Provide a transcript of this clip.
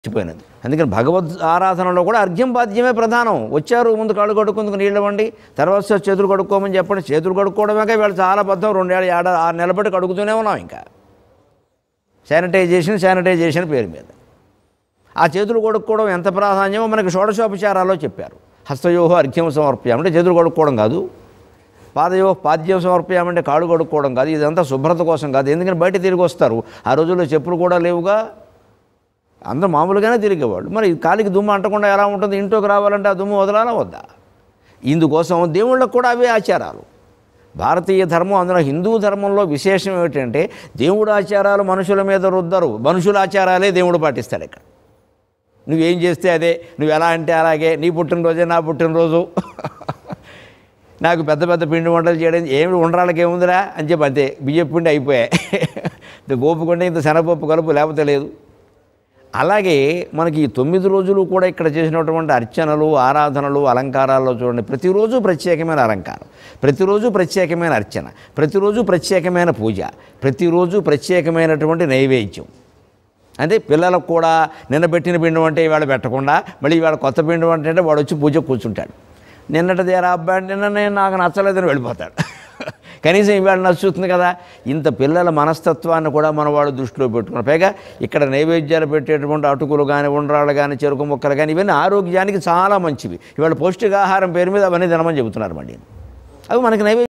మర్చిపోయినది అందుకని భగవద్ ఆరాధనలో కూడా అర్ఘ్యం బాధ్యమే ప్రధానం వచ్చారు ముందు కాళ్ళు కడుక్కుందుకు నీళ్ళు ఇవ్వండి తర్వాత సార్ చేతులు కడుక్కోమని చెప్పండి చేతులు కడుక్కోవడమే వీళ్ళు చాలా బద్దం రెండేళ్ళు ఏడ ఆరు నెలల బట్టి కడుగుతూనే ఉన్నాం ఇంకా శానిటైజేషన్ శానిటైజేషన్ పేరు మీద ఆ చేతులు కడుక్కోవడం ఎంత ప్రాధాన్యమో మనకి షోడశోపచారాల్లో చెప్పారు హస్తయోహో అర్ఘ్యం సమర్పయామంటే చేతులు కడుక్కోవడం కాదు పాదయో పాద్యం సమర్పయామంటే కాళ్ళు కడుక్కోవడం కాదు ఇదంతా శుభ్రత కోసం కాదు ఎందుకని బయట తిరిగి వస్తారు ఆ రోజుల్లో చెప్పులు కూడా లేవుగా అందరూ మామూలుగానే తిరిగేవాళ్ళు మరి కాలికి దుమ్ము అంటకుండా ఎలా ఉంటుంది ఇంట్లోకి రావాలంటే ఆ దుమ్ము వదలాలా వద్దా ఇందుకోసం దేవుళ్ళకు కూడా అవే ఆచారాలు భారతీయ ధర్మం అందులో హిందూ ధర్మంలో విశేషం ఏమిటంటే దేవుడు ఆచారాలు మనుషుల మీద రుద్దరు మనుషుల ఆచారాలే దేవుడు పాటిస్తాడు ఇక్కడ నువ్వేం చేస్తే అదే నువ్వు ఎలా అంటే అలాగే నీ పుట్టినరోజే నా పుట్టినరోజు నాకు పెద్ద పెద్ద పిండి వంటలు చేయడం ఏమి ఉండరాళ్ళకి ఏముందిరా అని చెప్పి అంతే బియ్యం పిండి అయిపోయాయి ఇంత గోపుకుంటే ఇంత శనగపప్పు కలుపు లేకపోతే లేదు అలాగే మనకి ఈ తొమ్మిది రోజులు కూడా ఇక్కడ చేసినటువంటి అర్చనలు ఆరాధనలు అలంకారాల్లో చూడండి ప్రతిరోజు ప్రత్యేకమైన అలంకారం ప్రతిరోజు ప్రత్యేకమైన అర్చన ప్రతిరోజు ప్రత్యేకమైన పూజ ప్రతిరోజు ప్రత్యేకమైనటువంటి నైవేద్యం అంటే పిల్లలకు కూడా నిన్న పెట్టిన పిండి అంటే ఇవాళ పెట్టకుండా మళ్ళీ ఇవాళ కొత్త పిండి వంట అంటే వాడు వచ్చి పూజ కూర్చుంటాడు నిన్నటిది రా అబ్బాయి నిన్న నేను నాకు నచ్చలేదని వెళ్ళిపోతాడు కనీసం ఇవాళ నచ్చుతుంది కదా ఇంత పిల్లల మనస్తత్వాన్ని కూడా మనవాడు దృష్టిలో పెట్టుకున్నారు పైగా ఇక్కడ నైవేద్యాలు పెట్టేటువంటి అటుకులు కానీ ఉండ్రాళ్ళు కానీ చెరుకు ముక్కలు కానీ ఇవన్నీ ఆరోగ్యానికి చాలా మంచివి ఇవాళ పౌష్టికాహారం పేరు మీద అవన్నీ తినమని చెబుతున్నారు మళ్ళీ అవి మనకి నైవేద్యం